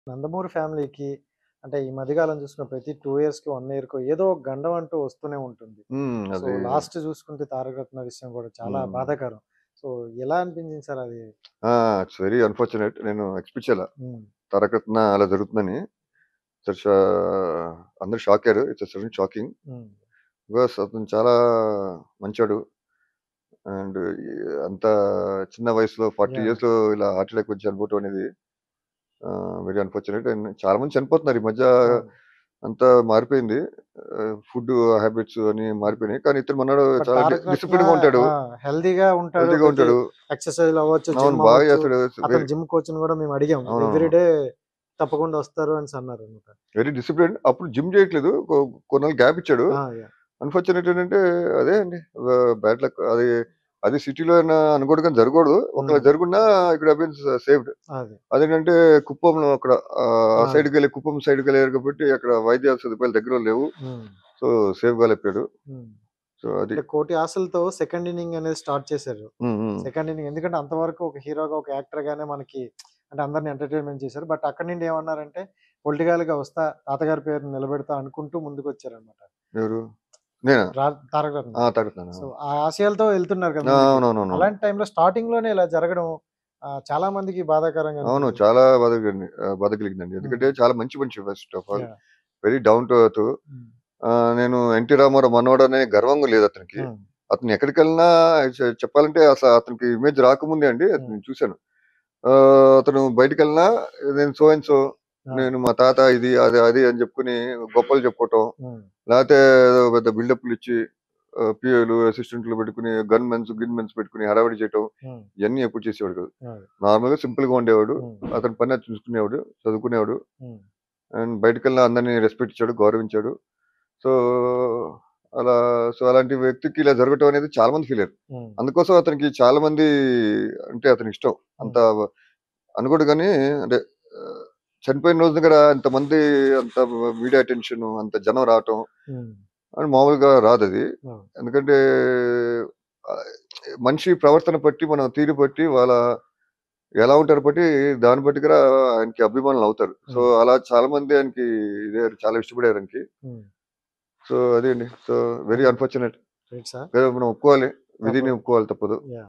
నందమూరి ఫ్యామిలీకి అంటే ఈ మధ్యకాలం చూసుకున్న ప్రతి టూ ఇయర్స్ కి వన్ ఇయర్ కి ఏదో ఒక గండం అంటూ వస్తూనే ఉంటుంది ఉమ్, సో అది లాస్ట్ చూసుకుంటే తారక రత్న విషయం కూడా చాలా మ్మ్. బాధాకరం సో ఎలా అనిపించింది సార్ అది ఇట్స్ వెరీ అన్ఫార్చునేట్ నేను ఎక్స్పెక్ట్ చేయాల మ్మ్. తారకరత్న అలా జరుగుతుందని So, షా- అందరూ షాక్ అయ్యారు it's sudden shocking hmm. Because అతను చాలా మంచాడు అండ్ అంత చిన్న వయసులో ఫార్టీ Yeah. ఇయర్స్ లో ఇలా హార్ట్ అటాక్ వచ్చి చనిపోవటం అనేది వెరీ అన్ఫార్చునేట్ అండ్ చాలా మంది చనిపోతున్నారు ఈ మధ్య అంతా మారిపోయింది ఫుడ్ హ్యాబిట్స్ అని మారిపోయినాయి కానీ ఇతను మన్నాడు But చాలా తారక రత్న, డిసిప్లిన్ గా ఉంటాడు ఆ, హెల్దీగా ఉంటాడు హెల్తీగా ఉంటాడు ఎక్సర్సైజ్ అవ్వచ్చు అవును gym బాగా అవ్వచ్చు. చేస్తాడు అతను జిమ్ కోచ్ కూడా మేము అడిగాం అవును. ఎవ్రీడే తప్పకుండా వస్తారు అని అన్నారు అనమాట వెరీ డిసిప్లిన్ అప్పుడు జిమ్ చేయట్లేదు కొ- కొన్నాళ్ళు గ్యాప్ ఇచ్చాడు అన్ఫార్చునేట్ ఏంటంటే అదే అండి బ్యాడ్ లక్ అది అది సిటీలో అనుకోవడం కానీ జరగకూడదు ఒకవేళ Hmm. జరుగున్నా ఇక్కడ సేఫ్డ్ అది అదేంటంటే కుప్పంలో అక్కడ ఆ Ah. సైడ్కి వెళ్ళి కుప్పం సైడ్కి వెళ్ళారు కాబట్టి అక్కడ వైద్య సదుపాయాలు దగ్గర లేవు మ్మ్. సో సేఫ్ గా లేపాడు మ్మ్. సో అది అంటే కోటి ఆశలతో సెకండ్ ఇన్నింగ్ అనేది స్టార్ట్ చేశారు ఉమ్, ఉమ్. సెకండ్ ఇన్నింగ్ ఎందుకంటే అంతవరకు ఒక హీరోగా ఒక యాక్టర్ గానే మనకి అంటే అందరిని ఎంటర్టైన్మెంట్ చేశారు బట్ అక్కడి నుండి ఏమన్నారంటే పొలిటికల్ గా వస్తా తాతగారి పేరు నిలబెడతా అనుకుంటూ ముందుకు వచ్చారనమాట ఎవరు నేనా తారక రత్న ఆ, తాగుతున్నాను సో ఆ ఆశయాలతో వెళ్తున్నారు కదా ఆ, ముందుకి. అవునవునవును అలాంటి టైంలో స్టార్టింగ్ లోనే ఇలా జరగడం ఆ, చాలా మందికి బాధాకరంగా అవును అనిపించింది. చాలా బాధ కలిగింది ఆ, బాధ కలిగిందండి ఎందుకంటే చాలా మంచి మనిషి first of all Yeah. Very down to earth hmm. నేను ఎన్టీ రామారావు మనోడు అనే గర్వంగా లేదు అతనికి మ్మ్. అతను ఎక్కడికి వెళ్ళినా చె- చెప్పాలంటే అసలు అతనికి ఇమేజ్ రాకముందే అండి అది Hmm. నేను చూశాను ఆ, అతను బయటికి వెళ్ళినా నేను సో అండ్ సో Ah. నేను మా తాత ఇది అది అది అని చెప్పుకుని గొప్పలు చెప్పుకోవటం మ్మ్. లేకపోతే ఏదో పెద్ద బిల్డప్లు ఇచ్చి పిఏలు అసిస్టెంట్లు పెట్టుకుని గన్ మెన్స్ గిన్ మెన్స్ పెట్టుకుని హడావిడి చేయటం మ్మ్. ఇవన్నీ ఎప్పుడు చేసేవాడు కాదు అది. నార్మల్ గా సింపుల్ గా ఉండేవాడు మ్మ్. అతని పని అది చూసుకునేవాడు చదువుకునేవాడు మ్మ్. అండ్ బయటకు వెళ్ళిన అందరినీ రెస్పెక్ట్ ఇచ్చాడు గౌరవించాడు సో అలా సో అలాంటి వ్యక్తికి ఇలా జరగటం అనేది చాలా మంది ఫీల్ అయ్యారు మ్మ్. అందుకోసం అతనికి చాలా మంది అంటే అతనికి ఇష్టం అంత అనుకోడు కానీ అంటే ఆ, చనిపోయిన రోజు దగ్గర అంతమంది అంత మీడియా అటెన్షన్ అంత జనం రావటం మ్మ్. అని మామూలుగా రాదు అది అవును. ఎందుకంటే ఆ, మనిషి ప్రవర్తన బట్టి మన తీరు బట్టి వాళ్ళ ఎలా ఉంటారు బట్టి దాన్ని బట్టి కూడా ఆయనకి అభిమానులు అవుతారు సో Hmm. అలా చాలా మంది ఆయనకి ఇదే చాలా ఇష్టపడారు ఆయనకి మ్మ్. సో అదే అండి so very unfortunate right sir మనం ఒప్పుకోవాలి విధిని తప్పదు. ఒప్పుకోవాలి తప్పదు యా